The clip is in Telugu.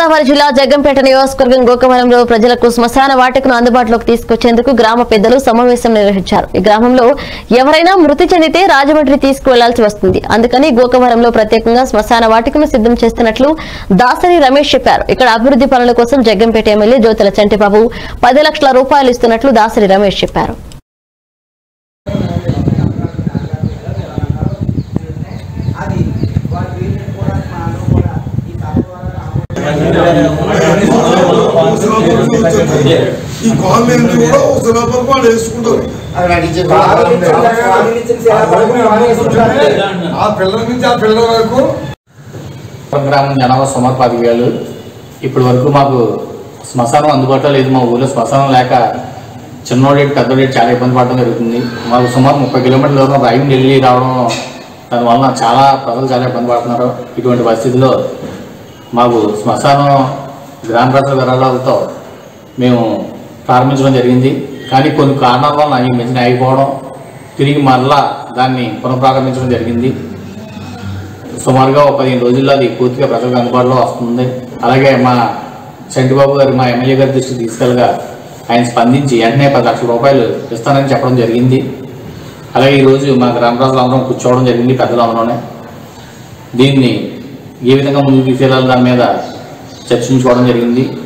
గోదావరి జిల్లా జగ్గంపేట నియోజకవర్గం గోకవరంలో ప్రజలకు శ్మశాన వాటికను అందుబాటులోకి తీసుకొచ్చేందుకు గ్రామ పెద్దలు సమావేశం నిర్వహించారు ఈ గ్రామంలో ఎవరైనా మృతి చెందితే రాజమండ్రి తీసుకువెళ్లాల్సి వస్తుంది అందుకని గోకవరంలో ప్రత్యేకంగా శ్మశాన వాటికను సిద్ధం చేస్తున్నట్లు దాసరి రమేష్ చెప్పారు ఇక్కడ అభివృద్ధి పనుల కోసం జగ్గంపేట ఎమ్మెల్యే జ్యోతుల చంటిబాబు పది లక్షల రూపాయలు ఇస్తున్నట్లు దాసరి రమేష్ చెప్పారు అది వాటి వీటిని కూడా మనం కూడా ఈ సభ ద్వారా ఈ కాలనీ కూడా ఒక సిలబర్ వాళ్ళు వేసుకుంటారు ఆ పిల్లల నుంచి ఆ పిల్లల వరకు గ్రామం జనాభా సుమారు పది వేలు ఇప్పటి వరకు మాకు శ్మశానం అందుబాటులో లేదు మా ఊళ్ళో శ్మశానం లేక చిన్నోడేటి పెద్దోడేటి చాలా ఇబ్బంది పడడం జరుగుతుంది మాకు సుమారు ముప్పై కిలోమీటర్ల దూరం రైలు వెళ్ళి రావడం దానివల్ల చాలా ప్రజలు చాలా ఇబ్బంది పడుతున్నారు ఇటువంటి పరిస్థితుల్లో మాకు శ్మశానం గ్రామ ప్రజల విరాళాలతో మేము ప్రారంభించడం జరిగింది కానీ కొన్ని కారణాల వల్ల ఈ మధ్యన ఆగిపోవడం తిరిగి మరలా దాన్ని పునఃప్రారంభించడం జరిగింది సుమారుగా ఒక పదిహేను రోజుల్లో అది పూర్తిగా ప్రజలకు అందుబాటులో వస్తుంది అలాగే మా చంటిబాబు గారు మా ఎమ్మెల్యే గారి దృష్టికి తీసుకెళ్ళగా ఆయన స్పందించి వెంటనే పది లక్షల రూపాయలు ఇస్తానని చెప్పడం జరిగింది అలాగే ఈరోజు మా గ్రామ ప్రజలందరం కూర్చోవడం జరిగింది పెద్దలందరూనే దీన్ని ఏ విధంగా ముందుకు తీసుకెళ్ళాలి దాని మీద చర్చించుకోవడం జరిగింది